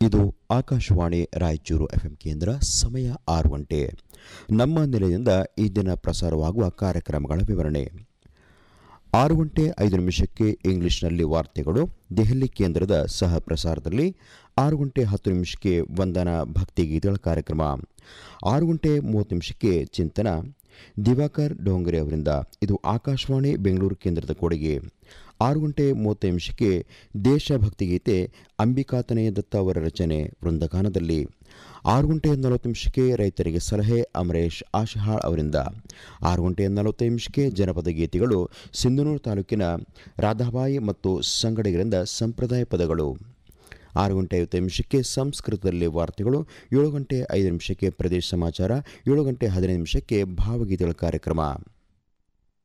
ಇದು ಆಕಾಶವಾಣಿ ರಾಯಚೂರು ಎಫ್ಎಂ ಕೇಂದ್ರ ಸಮಯ ಆರು ಗಂಟೆ ನಮ್ಮ ನಿಲಯದಿಂದ ಈ ದಿನ ಪ್ರಸಾರವಾಗುವ ಕಾರ್ಯಕ್ರಮಗಳ ವಿವರಣೆ ಆರು ಗಂಟೆ ಐದು ನಿಮಿಷಕ್ಕೆ ಇಂಗ್ಲಿಷ್ನಲ್ಲಿ ವಾರ್ತೆಗಳು ದೆಹಲಿ ಕೇಂದ್ರದ ಸಹ ಪ್ರಸಾರದಲ್ಲಿ ಆರು ಗಂಟೆ ಹತ್ತು ನಿಮಿಷಕ್ಕೆ ವಂದನಾ ಭಕ್ತಿಗೀತೆಗಳ ಕಾರ್ಯಕ್ರಮ ಆರು ಗಂಟೆ ಮೂವತ್ತು ನಿಮಿಷಕ್ಕೆ ಚಿಂತನ ದಿವಾಕರ್ ಡೋಂಗರೆ ಅವರಿಂದ ಇದು ಆಕಾಶವಾಣಿ ಬೆಂಗಳೂರು ಕೇಂದ್ರದ ಕೊಡುಗೆ ಆರು ಗಂಟೆ ಮೂವತ್ತು ನಿಮಿಷಕ್ಕೆ ದೇಶಭಕ್ತಿ ಗೀತೆ ಅಂಬಿಕಾತನೆಯ ದತ್ತ ಅವರ ರಚನೆ ವೃಂದಗಾನದಲ್ಲಿ ಆರು ಗಂಟೆ ನಲವತ್ತು ನಿಮಿಷಕ್ಕೆ ರೈತರಿಗೆ ಸಲಹೆ ಅಮರೇಶ್ ಆಶಹಾಳ್ ಅವರಿಂದ ಆರು ಗಂಟೆ ನಲವತ್ತು ನಿಮಿಷಕ್ಕೆ ಜನಪದ ಗೀತೆಗಳು ಸಿಂಧನೂರು ತಾಲೂಕಿನ ರಾಧಾಬಾಯಿ ಮತ್ತು ಸಂಗಡಿಗರಿಂದ ಸಂಪ್ರದಾಯ ಪದಗಳು ಆರು ಗಂಟೆ ಐವತ್ತು ನಿಮಿಷಕ್ಕೆ ಸಂಸ್ಕೃತದಲ್ಲಿ ವಾರ್ತೆಗಳು ಏಳು ಗಂಟೆ ಐದು ನಿಮಿಷಕ್ಕೆ ಪ್ರದೇಶ ಸಮಾಚಾರ ಏಳು ಗಂಟೆ ಹದಿನೈದು ನಿಮಿಷಕ್ಕೆ ಭಾವಗೀತೆಗಳ ಕಾರ್ಯಕ್ರಮ